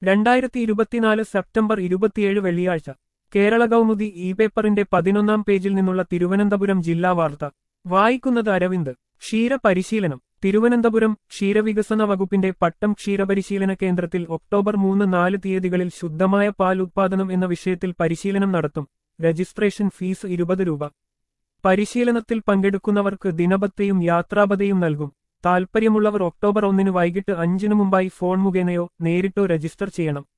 രണ്ടായിരത്തി ഇരുപത്തിനാല് സെപ്റ്റംബർ ഇരുപത്തിയേഴ് വെള്ളിയാഴ്ച കേരള കൗമുദി ഇ പേപ്പറിന്റെ പതിനൊന്നാം പേജിൽ നിന്നുള്ള തിരുവനന്തപുരം ജില്ലാ വാർത്ത വായിക്കുന്നത് അരവിന്ദ് ക്ഷീര പരിശീലനം തിരുവനന്തപുരം ക്ഷീരവികസന വകുപ്പിന്റെ പട്ടം ക്ഷീരപരിശീലന കേന്ദ്രത്തിൽ ഒക്ടോബർ മൂന്ന് നാല് തീയതികളിൽ ശുദ്ധമായ പാൽ ഉത്പാദനം എന്ന വിഷയത്തിൽ പരിശീലനം നടത്തും രജിസ്ട്രേഷൻ ഫീസ് ഇരുപത് രൂപ പരിശീലനത്തിൽ പങ്കെടുക്കുന്നവർക്ക് ദിനബത്തയും യാത്രാബതയും നൽകും താൽപ്പര്യമുള്ളവർ ഒക്ടോബർ ഒന്നിന് വൈകിട്ട് അഞ്ചിനു മുമ്പായി ഫോൺ മുഖേനയോ നേരിട്ടോ രജിസ്റ്റർ ചെയ്യണം